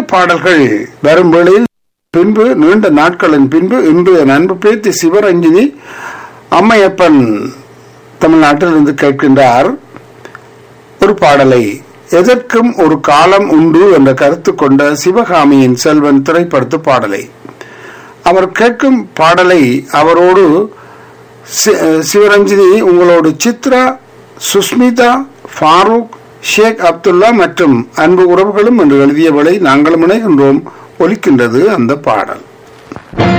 பாடல்கள் வரும் வேளையில் பின்பு நீண்ட நாட்களின் பின்பு இன்று என் அன்பு பேத்தி சிவரஞ்சினி அம்மையப்பன் தமிழ்நாட்டிலிருந்து கேட்கின்றார் ஒரு பாடலை எதற்கும் ஒரு காலம் உண்டு என்ற கருத்து கொண்ட சிவகாமியின் செல்வன் திரைப்படத்து பாடலை அவர் கேட்கும் பாடலை அவரோடு சி- சிவரஞ்சினி உங்களோடு சித்ரா சுஸ்மிதா ஃபாரூக் ஷேக் அப்துல்லா மற்றும் அன்பு உறவுகளும் என்று எழுதியவளை நாங்களும் இணைகின்றோம் ஒலிக்கின்றது அந்த பாடல்